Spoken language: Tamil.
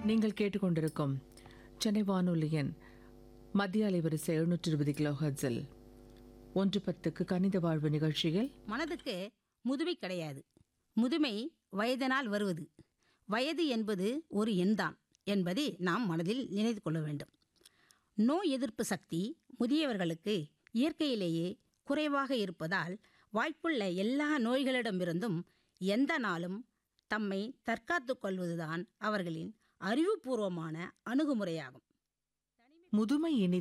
நீங்கள் கேட்டுக்கொண்டிருக்கும் சென்னை வானொலியின் மத்திய அலைவரிசை எழுநூற்றி இருபது கிலோ ஹர்ட்ஸில் ஒன்று பத்துக்கு கணித வாழ்வு நிகழ்ச்சியில் மனதுக்கு முதுமை கிடையாது முதுமை வயதினால் வருவது வயது என்பது ஒரு எண்தான் என்பதை நாம் மனதில் நினைத்து கொள்ள வேண்டும் நோய் எதிர்ப்பு சக்தி முதியவர்களுக்கு இயற்கையிலேயே குறைவாக இருப்பதால் வாய்ப்புள்ள எல்லா நோய்களிடமிருந்தும் எந்த நாளும் தம்மை தற்காத்துக் கொள்வதுதான் அவர்களின் அறிவுபூர்வமான அணுகுமுறையாகும் முதுமை இனி